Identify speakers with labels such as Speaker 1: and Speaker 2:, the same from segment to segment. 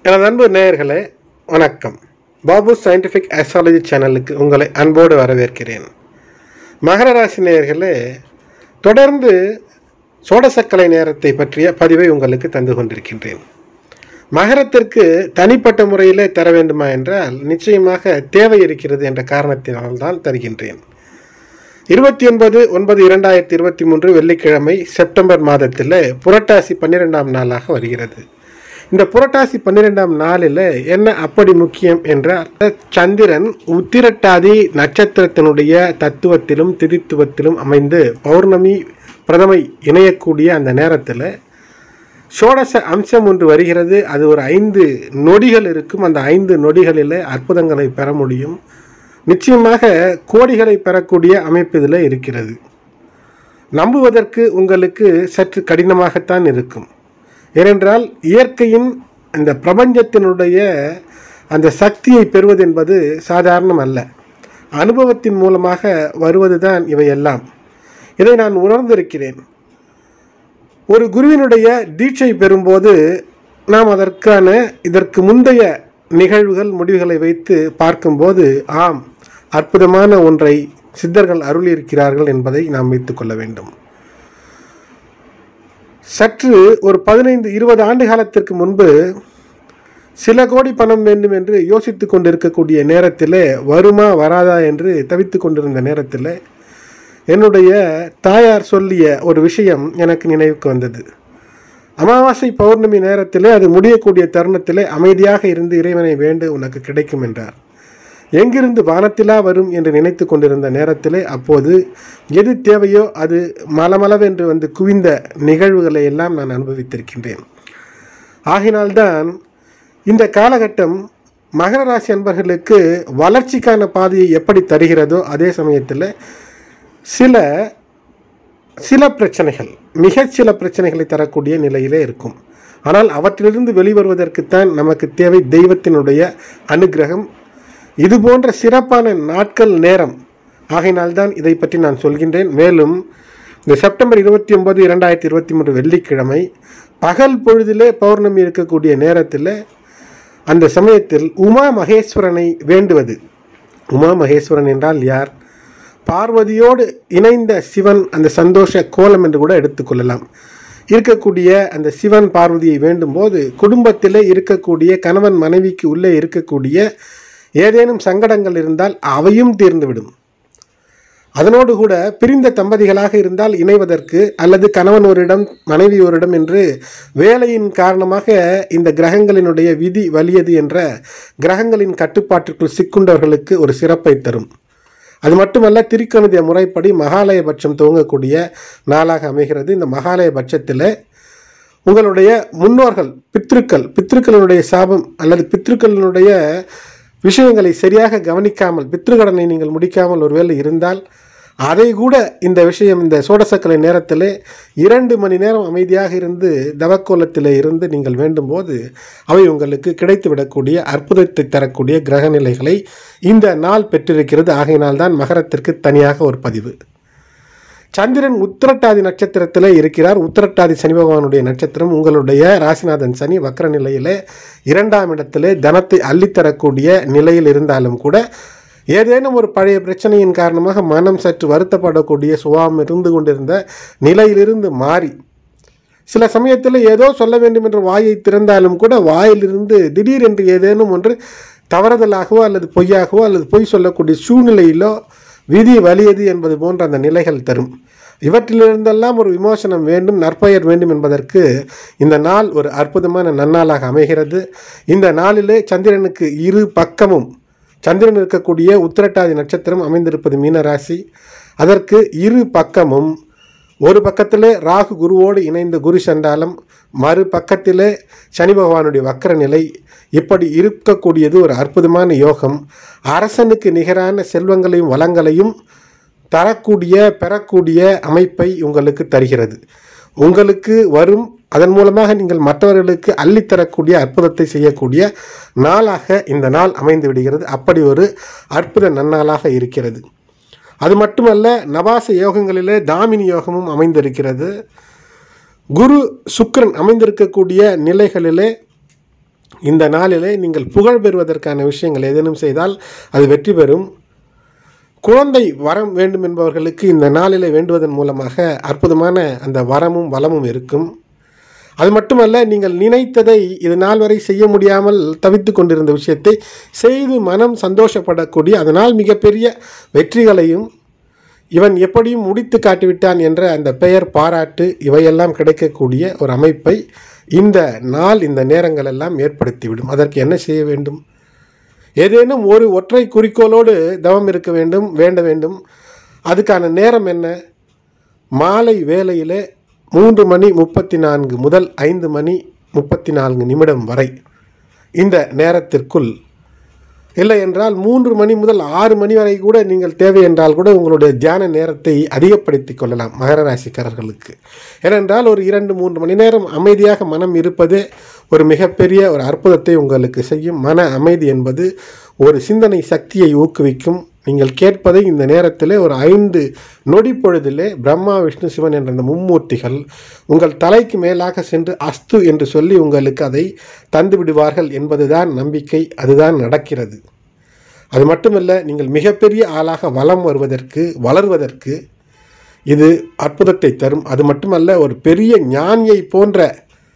Speaker 1: எனது அன்பு நேயர்களே வணக்கம் பாபு சயின்டிஃபிக் ஆஸ்ட்ராலஜி சேனலுக்கு உங்களை அன்போடு வரவேற்கிறேன் மகர ராசி நேயர்களே தொடர்ந்து சோடசக்கலை நேரத்தை பற்றிய பதிவை உங்களுக்கு தந்து கொண்டிருக்கின்றேன் மகரத்திற்கு தனிப்பட்ட முறையிலே தர வேண்டுமா என்றால் நிச்சயமாக தேவை இருக்கிறது என்ற காரணத்தினால்தான் தருகின்றேன் இருபத்தி ஒன்பது ஒன்பது இரண்டாயிரத்தி இருபத்தி மூன்று வெள்ளிக்கிழமை செப்டம்பர் மாதத்தில் புரட்டாசி பன்னிரெண்டாம் நாளாக வருகிறது இந்த புரட்டாசி பன்னிரெண்டாம் நாளில் என்ன அப்படி முக்கியம் என்றால் சந்திரன் உத்திரட்டாதி நட்சத்திரத்தினுடைய தத்துவத்திலும் திதித்துவத்திலும் அமைந்து பௌர்ணமி பிரதமை இணையக்கூடிய அந்த நேரத்தில் சோடச அம்சம் ஒன்று வருகிறது அது ஒரு ஐந்து நொடிகள் இருக்கும் அந்த ஐந்து நொடிகளில் அற்புதங்களை பெற முடியும் நிச்சயமாக கோடிகளை பெறக்கூடிய அமைப்பு இதில் இருக்கிறது நம்புவதற்கு உங்களுக்கு சற்று கடினமாகத்தான் இருக்கும் ஏனென்றால் இயற்கையின் இந்த பிரபஞ்சத்தினுடைய அந்த சக்தியை பெறுவது என்பது சாதாரணம் அல்ல அனுபவத்தின் மூலமாக வருவதுதான் இவையெல்லாம் இதை நான் உணர்ந்திருக்கிறேன் ஒரு குருவினுடைய தீட்சை பெறும்போது நாம் அதற்கான இதற்கு முந்தைய நிகழ்வுகள் முடிவுகளை வைத்து பார்க்கும்போது ஆம் அற்புதமான ஒன்றை சித்தர்கள் அருளியிருக்கிறார்கள் என்பதை நாம் வைத்துக்கொள்ள வேண்டும் சற்று ஒரு பதினைந்து இருபது ஆண்டு காலத்திற்கு முன்பு சில கோடி பணம் வேண்டும் என்று யோசித்து கொண்டிருக்கக்கூடிய நேரத்தில் வருமா வராதா என்று தவித்து கொண்டிருந்த நேரத்தில் என்னுடைய தாயார் சொல்லிய ஒரு விஷயம் எனக்கு நினைவுக்கு வந்தது அமாவாசை பௌர்ணமி நேரத்திலே அது முடியக்கூடிய தருணத்திலே அமைதியாக இருந்து இறைவனை வேண்டு உனக்கு கிடைக்கும் என்றார் எங்கிருந்து வானத்திலா வரும் என்று நினைத்து கொண்டிருந்த நேரத்திலே அப்போது எது தேவையோ அது மலமளவென்று வந்து குவிந்த நிகழ்வுகளை எல்லாம் நான் அனுபவித்திருக்கின்றேன் ஆகினால்தான் இந்த காலகட்டம் மகர ராசி அன்பர்களுக்கு வளர்ச்சிக்கான பாதையை எப்படி தருகிறதோ அதே சமயத்தில் சில சில பிரச்சனைகள் மிகச் சில பிரச்சனைகளை தரக்கூடிய நிலையிலே இருக்கும் ஆனால் அவற்றிலிருந்து வெளிவருவதற்குத்தான் நமக்கு தேவை தெய்வத்தினுடைய அனுகிரகம் இது போன்ற சிறப்பான நாட்கள் நேரம் ஆகையினால்தான் இதை பற்றி நான் சொல்கின்றேன் மேலும் இந்த செப்டம்பர் இருபத்தி ஒன்பது இரண்டாயிரத்தி இருபத்தி மூன்று வெள்ளிக்கிழமை பகல் பொழுதிலே பௌர்ணமி இருக்கக்கூடிய நேரத்தில் அந்த சமயத்தில் உமா மகேஸ்வரனை வேண்டுவது உமா மகேஸ்வரன் என்றால் யார் பார்வதியோடு இணைந்த சிவன் அந்த சந்தோஷ கோலம் என்று கூட எடுத்துக்கொள்ளலாம் இருக்கக்கூடிய அந்த சிவன் பார்வதியை வேண்டும்போது குடும்பத்திலே இருக்கக்கூடிய கணவன் மனைவிக்கு உள்ளே இருக்கக்கூடிய ஏதேனும் சங்கடங்கள் இருந்தால் அவையும் தீர்ந்துவிடும் அதனோடு கூட பிரிந்த தம்பதிகளாக இருந்தால் இணைவதற்கு அல்லது கணவன் ஓரிடம் மனைவி ஓரிடம் என்று வேலையின் காரணமாக இந்த கிரகங்களினுடைய விதி வலியது என்ற கிரகங்களின் கட்டுப்பாட்டிற்குள் சிக்குண்டவர்களுக்கு ஒரு சிறப்பை தரும் அது மட்டுமல்ல திருக்கணித முறைப்படி மகாலய பட்சம் துவங்கக்கூடிய நாளாக அமைகிறது இந்த மகாலய பட்சத்தில் உங்களுடைய முன்னோர்கள் பித்ருக்கள் பித்ருக்களினுடைய சாபம் அல்லது பித்ருக்களினுடைய விஷயங்களை சரியாக கவனிக்காமல் பித்ருக்கடனை நீங்கள் முடிக்காமல் ஒருவேளை இருந்தால் அதை கூட இந்த விஷயம் இந்த சோடசக்கலை நேரத்தில் இரண்டு மணி நேரம் அமைதியாக இருந்து தவக்கோலத்தில் இருந்து நீங்கள் வேண்டும்போது அவை உங்களுக்கு கிடைத்துவிடக்கூடிய அற்புதத்தை தரக்கூடிய கிரக நிலைகளை இந்த நாள் பெற்றிருக்கிறது ஆகையினால்தான் மகரத்திற்கு தனியாக ஒரு பதிவு சந்திரன் உத்திரட்டாதி நட்சத்திரத்தில் இருக்கிறார் உத்திரட்டாதி சனி பகவானுடைய நட்சத்திரம் உங்களுடைய ராசிநாதன் சனி வக்கர நிலையில் இரண்டாம் இடத்திலே தனத்தை அள்ளித்தரக்கூடிய நிலையில் இருந்தாலும் கூட ஏதேனும் ஒரு பழைய பிரச்சனையின் காரணமாக மனம் சற்று வருத்தப்படக்கூடிய சுபாவம் இருந்து கொண்டிருந்த நிலையிலிருந்து மாறி சில சமயத்தில் ஏதோ சொல்ல வேண்டும் என்ற வாயை திறந்தாலும் கூட வாயிலிருந்து திடீரென்று ஏதேனும் ஒன்று தவறுதலாகவோ அல்லது பொய்யாகவோ அல்லது பொய் சொல்லக்கூடிய சூழ்நிலையிலோ விதி வலியது என்பது போன்ற அந்த நிலைகள் தரும் இவற்றிலிருந்தெல்லாம் ஒரு விமோசனம் வேண்டும் நற்பெயர் வேண்டும் என்பதற்கு இந்த நாள் ஒரு அற்புதமான நன்னாளாக அமைகிறது இந்த நாளிலே சந்திரனுக்கு இரு பக்கமும் சந்திரன் இருக்கக்கூடிய உத்திரட்டாதி நட்சத்திரம் அமைந்திருப்பது மீனராசி அதற்கு இரு பக்கமும் ஒரு பக்கத்திலே ராகு குருவோடு இணைந்த குரு சண்டாலம் மறு பக்கத்திலே சனி பகவானுடைய வக்கர நிலை இப்படி இருக்கக்கூடியது ஒரு அற்புதமான யோகம் அரசனுக்கு நிகரான செல்வங்களையும் வளங்களையும் தரக்கூடிய பெறக்கூடிய அமைப்பை உங்களுக்கு தருகிறது உங்களுக்கு வரும் அதன் மூலமாக நீங்கள் மற்றவர்களுக்கு அள்ளித்தரக்கூடிய அற்புதத்தை செய்யக்கூடிய நாளாக இந்த நாள் அமைந்து விடுகிறது அப்படி ஒரு அற்புத நன்னாளாக இருக்கிறது அது மட்டுமல்ல நவாச யோகங்களிலே தாமினி யோகமும் அமைந்திருக்கிறது குரு சுக்கிரன் அமைந்திருக்கக்கூடிய நிலைகளிலே இந்த நாளிலே நீங்கள் புகழ் பெறுவதற்கான விஷயங்கள் ஏதேனும் செய்தால் அது வெற்றி பெறும் குழந்தை வரம் வேண்டும் என்பவர்களுக்கு இந்த நாளிலே வேண்டுவதன் மூலமாக அற்புதமான அந்த வரமும் வளமும் இருக்கும் அது மட்டுமல்ல நீங்கள் நினைத்ததை இது நாள் வரை செய்ய முடியாமல் தவித்து கொண்டிருந்த விஷயத்தை செய்து மனம் சந்தோஷப்படக்கூடிய அதனால் மிகப்பெரிய வெற்றிகளையும் இவன் எப்படியும் முடித்து காட்டிவிட்டான் என்ற அந்த பெயர் பாராட்டு இவையெல்லாம் கிடைக்கக்கூடிய ஒரு அமைப்பை இந்த நாள் இந்த நேரங்கள் எல்லாம் ஏற்படுத்திவிடும் அதற்கு என்ன செய்ய வேண்டும் ஏதேனும் ஒரு ஒற்றை குறிக்கோளோடு தவம் இருக்க வேண்டும் வேண்ட வேண்டும் அதுக்கான நேரம் என்ன மாலை வேளையிலே மூன்று மணி முப்பத்தி நான்கு முதல் ஐந்து மணி முப்பத்தி நான்கு நிமிடம் வரை இந்த நேரத்திற்குள் இல்லை என்றால் மூன்று மணி முதல் ஆறு மணி வரை கூட நீங்கள் தேவை என்றால் கூட உங்களுடைய தியான நேரத்தை அதிகப்படுத்தி கொள்ளலாம் மகர ராசிக்காரர்களுக்கு ஏனென்றால் ஒரு இரண்டு மூன்று மணி நேரம் அமைதியாக மனம் இருப்பதே ஒரு மிகப்பெரிய ஒரு அற்புதத்தை உங்களுக்கு செய்யும் மன அமைதி என்பது ஒரு சிந்தனை சக்தியை ஊக்குவிக்கும் நீங்கள் கேட்பதை இந்த நேரத்தில் ஒரு ஐந்து நொடி பொழுதிலே பிரம்மா விஷ்ணு சிவன் என்ற இந்த மும்மூர்த்திகள் உங்கள் தலைக்கு மேலாக சென்று அஸ்து என்று சொல்லி உங்களுக்கு அதை தந்து விடுவார்கள் என்பதுதான் நம்பிக்கை அதுதான் நடக்கிறது அது மட்டுமல்ல நீங்கள் மிகப்பெரிய ஆளாக வலம் வருவதற்கு வளர்வதற்கு இது அற்புதத்தை தரும் அது மட்டுமல்ல ஒரு பெரிய ஞானியை போன்ற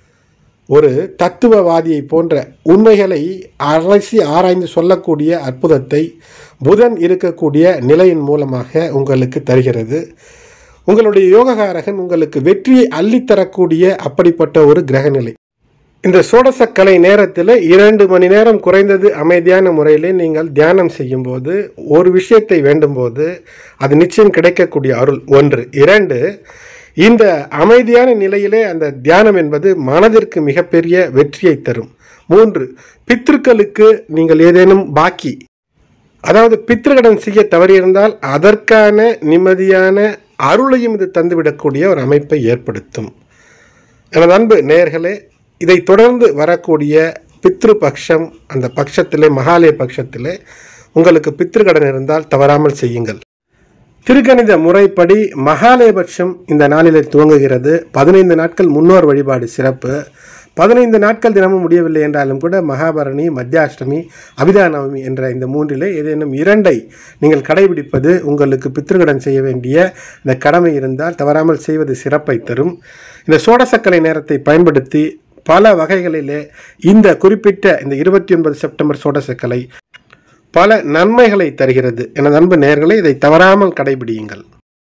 Speaker 1: ஒரு தத்துவவாதியை போன்ற உண்மைகளை அலசி ஆராய்ந்து சொல்லக்கூடிய அற்புதத்தை புதன் இருக்கக்கூடிய நிலையின் மூலமாக உங்களுக்கு தருகிறது உங்களுடைய யோககாரகன் உங்களுக்கு வெற்றியை அள்ளித்தரக்கூடிய அப்படிப்பட்ட ஒரு கிரகநிலை இந்த சோடசக்கலை நேரத்தில் இரண்டு மணி நேரம் குறைந்தது அமைதியான முறையிலே நீங்கள் தியானம் செய்யும்போது ஒரு விஷயத்தை வேண்டும்போது அது நிச்சயம் கிடைக்கக்கூடிய அருள் ஒன்று இரண்டு இந்த அமைதியான நிலையிலே அந்த தியானம் என்பது மனதிற்கு மிகப்பெரிய வெற்றியை தரும் மூன்று பித்திருக்களுக்கு நீங்கள் ஏதேனும் பாக்கி அதாவது பித்திருக்கடன் செய்ய தவறியிருந்தால் அதற்கான நிம்மதியான அருளையும் இது தந்துவிடக்கூடிய ஒரு அமைப்பை ஏற்படுத்தும் எனது அன்பு நேயர்களே இதை தொடர்ந்து வரக்கூடிய பித்ரு பக்ஷம் அந்த பட்சத்திலே மகாலய பட்சத்திலே உங்களுக்கு பித்திருக்கடன் இருந்தால் தவறாமல் செய்யுங்கள் திருக்கணித முறைப்படி மகாலயபட்சம் இந்த நாளிலே துவங்குகிறது பதினைந்து நாட்கள் முன்னோர் வழிபாடு சிறப்பு பதினைந்து நாட்கள் தினமும் முடியவில்லை என்றாலும் கூட மகாபரணி மத்தியாஷ்டமி அபிதானவமி என்ற இந்த மூன்றிலே ஏதேனும் இரண்டை நீங்கள் கடைபிடிப்பது உங்களுக்கு பித்திருக்கடன் செய்ய வேண்டிய இந்த கடமை இருந்தால் தவறாமல் செய்வது சிறப்பை தரும் இந்த சோடசக்கலை நேரத்தை பயன்படுத்தி பல வகைகளிலே இந்த குறிப்பிட்ட இந்த இருபத்தி ஒன்பது செப்டம்பர் சோடசக்கலை பல நன்மைகளை தருகிறது எனது அன்பு நேயர்களே இதை தவறாமல் கடைபிடியுங்கள்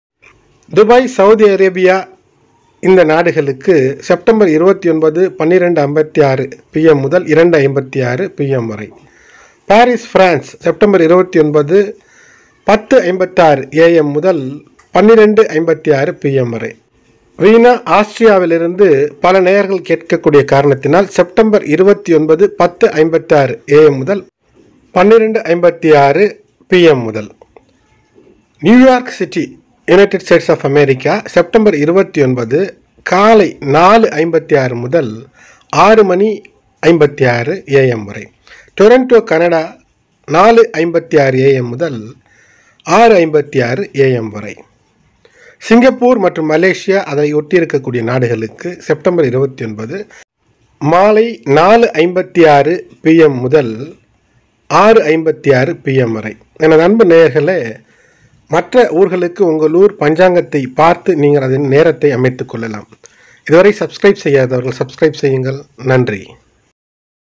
Speaker 1: துபாய் சவுதி அரேபியா இந்த நாடுகளுக்கு செப்டம்பர் இருபத்தி ஒன்பது பன்னிரெண்டு ஐம்பத்தி ஆறு பிஎம் முதல் இரண்டு ஐம்பத்தி ஆறு பிஎம் வரை பாரிஸ் பிரான்ஸ் செப்டம்பர் இருபத்தி ஒன்பது பத்து ஐம்பத்தாறு ஏஎம் முதல் பன்னிரெண்டு ஐம்பத்தி ஆறு பிஎம் வரை வீணா ஆஸ்திரியாவிலிருந்து பல நேயர்கள் கேட்கக்கூடிய காரணத்தினால் செப்டம்பர் இருபத்தி ஒன்பது பத்து ஐம்பத்தாறு ஏஎம் முதல் பன்னிரெண்டு ஐம்பத்தி ஆறு பிஎம் முதல் New York city United States of America September இருபத்தி ஒன்பது காலை நாலு ஐம்பத்தி ஆறு முதல் ஆறு மணி ஐம்பத்தி ஆறு ஏஎம் வரை டொரண்டோ கனடா நாலு ஐம்பத்தி ஆறு ஏஎம் முதல் ஆறு ஐம்பத்தி ஆறு ஏஎம் வரை சிங்கப்பூர் மற்றும் மலேசியா அதை ஒட்டியிருக்கக்கூடிய நாடுகளுக்கு செப்டம்பர் இருபத்தி ஒன்பது மாலை நாலு ஐம்பத்தி ஆறு பிஎம் முதல் ஆறு ஐம்பத்தி ஆறு பிஎம் வரை எனது அன்பு நேயர்களே மற்ற ஊர்களுக்கு உங்கள் ஊர் பஞ்சாங்கத்தை பார்த்து நீங்கள் அதன் நேரத்தை அமைத்துக் கொள்ளலாம் இதுவரை சப்ஸ்கிரைப் செய்யாதவர்கள் சப்ஸ்கிரைப் செய்யுங்கள் நன்றி